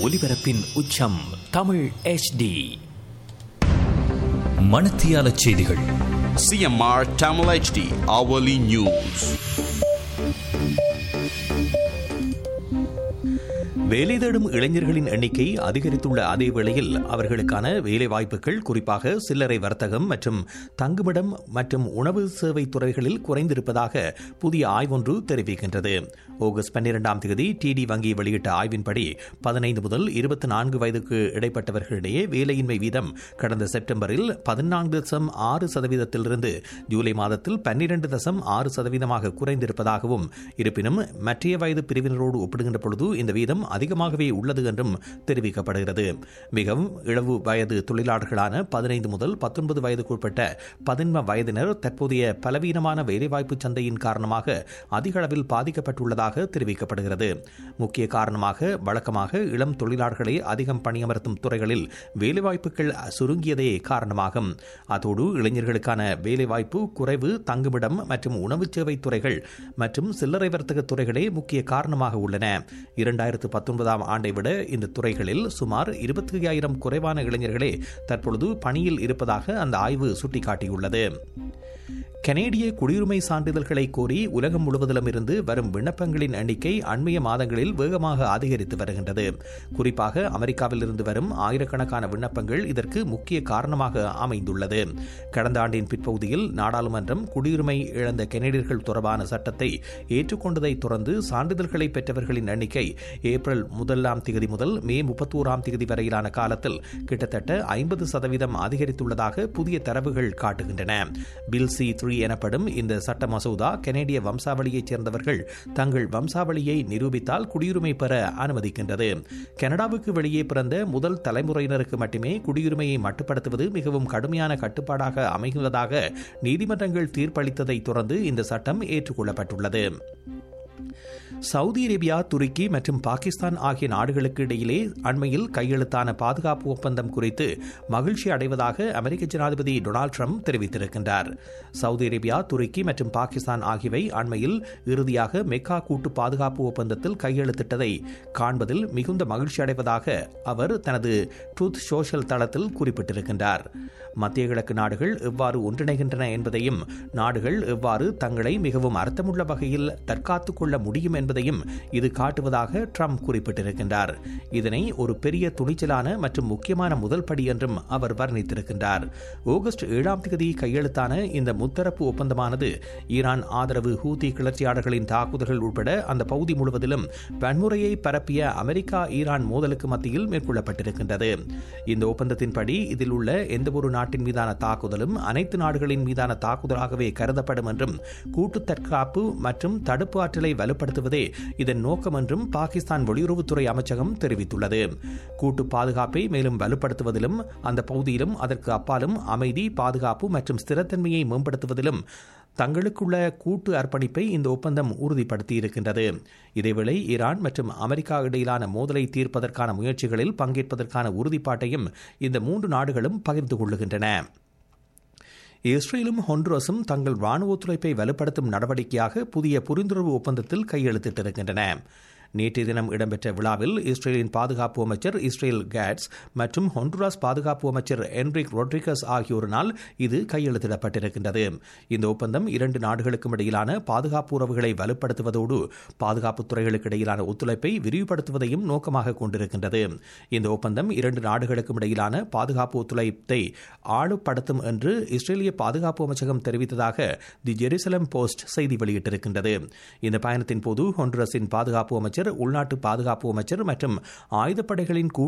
ஒலிபரப்பின் உச்சம் தமிழ் HD மணத்தியால செய்திகள் CMR Tamil HD hourly news. வேலை தேடும் இளைஞர்களின் எண்ணிக்கை அதிகரித்துள்ள அதே வேளையில் அவர்களுக்கான வேலை வாய்ப்புகள் குறிப்பாக சில்லறை வர்த்தகம் மற்றும் தங்குமிடம் மற்றும் உணவு சேவை துறைகளில் குறைந்திருப்பதாக புதிய ஆய்வொன்று தெரிவிக்கின்றது ஆகஸ்ட் பன்னிரெண்டாம் தேதி டிடி வங்கி வெளியிட்ட ஆய்வின்படி பதினைந்து முதல் இருபத்தி நான்கு வயதுக்கு இடைப்பட்டவர்களிடையே வேலையின்மை வீதம் கடந்த செப்டம்பரில் பதினான்கு தசம் ஆறு சதவீதத்திலிருந்து ஜூலை மாதத்தில் பன்னிரண்டு தசம் ஆறு சதவீதமாக குறைந்திருப்பதாகவும் இருப்பினும் மற்றைய வயது பிரிவினரோடு ஒப்பிடுகின்ற பொழுது இந்த வீதம் அதிகமாகவே உள்ளது என்றும் தெரிவிக்கப்படுகிறது மிகவும் இளவு வயது தொழிலாளர்களான பதினைந்து முதல் பத்தொன்பது வயதுக்குட்பட்ட பதின்ம வயதினர் தற்போதைய பலவீனமான வேலைவாய்ப்பு சந்தையின் காரணமாக அதிக அளவில் பாதிக்கப்பட்டுள்ளதாக தெரிவிக்கப்படுகிறது முக்கிய காரணமாக வழக்கமாக இளம் தொழிலாளர்களை அதிகம் பணியமர்த்தும் துறைகளில் வேலைவாய்ப்புகள் சுருங்கியதே காரணமாகும் அதோடு இளைஞர்களுக்கான வேலைவாய்ப்பு குறைவு தங்குமிடம் மற்றும் உணவு சேவை துறைகள் மற்றும் சில்லறை வர்த்தக துறைகளே முக்கிய காரணமாக உள்ளன இரண்டாயிரத்து பத்தொன்பதாம் ஆண்டை விட இந்த துறைகளில் சுமார் இருபத்தி ஐயாயிரம் குறைவான இளைஞர்களே தற்பொழுது பணியில் இருப்பதாக அந்த ஆய்வு சுட்டிக்காட்டியுள்ளது கனேடிய குடியுரிமை சான்றிதழ்களை கோரி உலகம் முழுவதிலும் இருந்து வரும் விண்ணப்பங்களின் எண்ணிக்கை அண்மைய மாதங்களில் வேகமாக அதிகரித்து வருகின்றது குறிப்பாக அமெரிக்காவில் இருந்து வரும் ஆயிரக்கணக்கான விண்ணப்பங்கள் இதற்கு முக்கிய காரணமாக அமைந்துள்ளது கடந்த ஆண்டின் பிற்பகுதியில் நாடாளுமன்றம் குடியுரிமை இழந்த கனேடியர்கள் தொடர்பான சட்டத்தை ஏற்றுக்கொண்டதை தொடர்ந்து சான்றிதழ்களை பெற்றவர்களின் எண்ணிக்கை ஏப்ரல் முதலாம் தேதி முதல் மே முப்பத்தோராம் தேதி வரையிலான காலத்தில் கிட்டத்தட்ட ஐம்பது சதவீதம் அதிகரித்துள்ளதாக புதிய தரவுகள் காட்டுகின்றன பில் சி த்ரீ எனப்படும் இந்த சட்ட மசோதா கனேடிய வம்சாவளியைச் சேர்ந்தவர்கள் தங்கள் வம்சாவளியை நிரூபித்தால் குடியுரிமை பெற அனுமதிக்கின்றது கனடாவுக்கு வெளியே பிறந்த முதல் தலைமுறையினருக்கு மட்டுமே குடியுரிமையை மட்டுப்படுத்துவது மிகவும் கடுமையான கட்டுப்பாடாக அமைவதாக நீதிமன்றங்கள் தீர்ப்பளித்ததை தொடர்ந்து இந்த சட்டம் ஏற்றுக்கொள்ளப்பட்டுள்ளது சவுதி அரேபியா துருக்கி மற்றும் பாகிஸ்தான் ஆகிய நாடுகளுக்கு இடையிலே அண்மையில் கையெழுத்தான பாதுகாப்பு ஒப்பந்தம் குறித்து மகிழ்ச்சி அடைவதாக அமெரிக்க ஜனாதிபதி டொனால்டு ட்ரம்ப் தெரிவித்திருக்கின்றார் சவுதி அரேபியா துருக்கி மற்றும் பாகிஸ்தான் ஆகியவை அண்மையில் இறுதியாக மெக்கா கூட்டு பாதுகாப்பு ஒப்பந்தத்தில் கையெழுத்திட்டதை காண்பதில் மிகுந்த மகிழ்ச்சி அடைவதாக அவர் தனது ட்ரூத் சோஷியல் தளத்தில் குறிப்பிட்டிருக்கின்றார் மத்திய கிழக்கு நாடுகள் எவ்வாறு ஒன்றிணைகின்றன என்பதையும் நாடுகள் எவ்வாறு தங்களை மிகவும் அர்த்தமுள்ள வகையில் தற்காத்துக் கொள்ள முடியும் என்பதையும் இது காட்டுவதாக ட்ரம்ப் குறிப்பிட்டிருக்கின்றார் இதனை ஒரு பெரிய துணிச்சலான மற்றும் முக்கியமான முதல் படி என்றும் அவர் வர்ணித்திருக்கின்றார் ஆகஸ்ட் ஏழாம் தேதி கையெழுத்தான இந்த முத்தரப்பு ஒப்பந்தமானது ஈரான் ஆதரவு ஹூதி கிளர்ச்சியாளர்களின் தாக்குதல்கள் உட்பட அந்த பகுதி முழுவதிலும் வன்முறையை பரப்பிய அமெரிக்கா ஈரான் மோதலுக்கு மத்தியில் மேற்கொள்ளப்பட்டிருக்கின்றது இந்த ஒப்பந்தத்தின்படி இதில் உள்ள எந்தவொரு நாட்டின் மீதான தாக்குதலும் அனைத்து நாடுகளின் மீதான தாக்குதலாகவே கருதப்படும் என்றும் கூட்டு தற்காப்பு மற்றும் தடுப்பு ஆற்றலை வலுப்படுத்துவதே இதன் நோக்கம் என்றும் பாகிஸ்தான் வெளியுறவுத்துறை அமைச்சகம் தெரிவித்துள்ளது கூட்டு பாதுகாப்பை மேலும் வலுப்படுத்துவதிலும் அந்த பகுதியிலும் அதற்கு அப்பாலும் அமைதி பாதுகாப்பு மற்றும் ஸ்திரத்தன்மையை மேம்படுத்துவதிலும் தங்களுக்குள்ள கூட்டு அர்ப்பணிப்பை இந்த ஒப்பந்தம் உறுதிப்படுத்தி இருக்கின்றது இதேவேளை ஈரான் மற்றும் அமெரிக்கா இடையிலான மோதலை தீர்ப்பதற்கான முயற்சிகளில் பங்கேற்பதற்கான உறுதிப்பாட்டையும் இந்த மூன்று நாடுகளும் பகிர்ந்து கொள்ளுகின்றன இஸ்ரேலும் ஹொண்டுரஸும் தங்கள் ராணுவ ஒத்துழைப்பை வலுப்படுத்தும் நடவடிக்கையாக புதிய புரிந்துணர்வு ஒப்பந்தத்தில் கையெழுத்திட்டிருக்கின்றன நேற்றைய தினம் இடம்பெற்ற விழாவில் இஸ்ரேலின் பாதுகாப்பு அமைச்சர் இஸ்ரேல் கேட்ஸ் மற்றும் ஹொண்டுராஸ் பாதுகாப்பு அமைச்சர் என்ரிக் ரொட்ரிகஸ் ஆகியோரினால் இது கையெழுத்திடப்பட்டிருக்கின்றது இந்த ஒப்பந்தம் இரண்டு நாடுகளுக்கும் இடையிலான பாதுகாப்பு உறவுகளை வலுப்படுத்துவதோடு பாதுகாப்பு துறைகளுக்கு இடையிலான ஒத்துழைப்பை விரிவுபடுத்துவதையும் நோக்கமாக கொண்டிருக்கின்றது இந்த ஒப்பந்தம் இரண்டு நாடுகளுக்கும் இடையிலான பாதுகாப்பு ஒத்துழைப்பை ஆளுப்படுத்தும் என்று இஸ்ரேலிய பாதுகாப்பு அமைச்சகம் தெரிவித்ததாக தி ஜெருசலம் போஸ்ட் செய்தி வெளியிட்டிருக்கின்றது இந்த பயணத்தின் போது ஹொண்டுரஸின் பாதுகாப்பு அமைச்சர் உள்நாட்டு பாதுகாப்பு அமைச்சர் மற்றும் ஆயுதப்படைகளின்